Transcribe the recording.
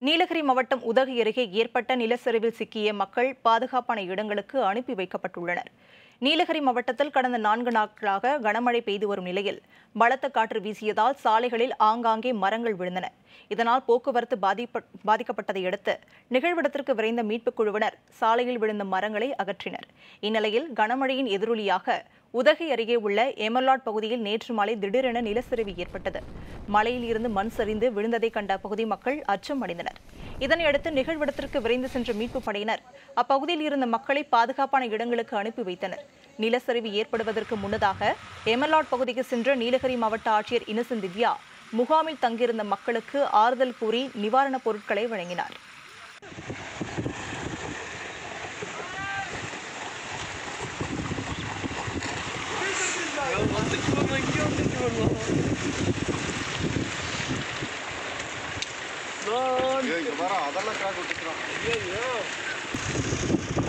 நீலகிரி மாவட்டம் உதகை அருகே ஏற்பட்ட நிலச்சரிவில் சிக்கிய மக்கள் பாதுகாப்பான இடங்களுக்கு அனுப்பி வைக்கப்பட்டுள்ளனர் நீலகிரி மாவட்டத்தில் கடந்த நான்கு நாட்களாக கனமழை பெய்து வரும் நிலையில் பலத்த காற்று வீசியதால் சாலைகளில் ஆங்காங்கே மரங்கள் விழுந்தன இதனால் போக்குவரத்து பாதிப்ப பாதிக்கப்பட்டதை அடுத்து நிகழ்விடத்திற்கு விரைந்த மீட்புக் குழுவினர் சாலையில் விழுந்த மரங்களை அகற்றினர் இந்நிலையில் கனமழையின் எதிரொலியாக உதகை அருகே உள்ள எமர்லாட் பகுதியில் நேற்று மாலை திடீரென நிலச்சரிவு ஏற்பட்டது மலையில் இருந்து மண் சரிந்து விழுந்ததை கண்ட அப்பகுதி மக்கள் அச்சம் அடைந்தனர் இதனையடுத்து நிகழ்விடத்திற்கு விரைந்து சென்ற மீட்புப் படையினர் அப்பகுதியில் இருந்த மக்களை பாதுகாப்பான இடங்களுக்கு அனுப்பி வைத்தனர் நிலச்சரிவு ஏற்படுவதற்கு முன்னதாக எமர்லாட் பகுதிக்கு சென்ற நீலகிரி மாவட்ட ஆட்சியர் இன்னசென்ட் திவ்யா முகாமில் தங்கியிருந்த மக்களுக்கு ஆறுதல் கூறி நிவாரணப் பொருட்களை வழங்கினார் ஐயோ, இங்க பாரு அதெல்லாம் கிராக் விட்டுக்கிறான்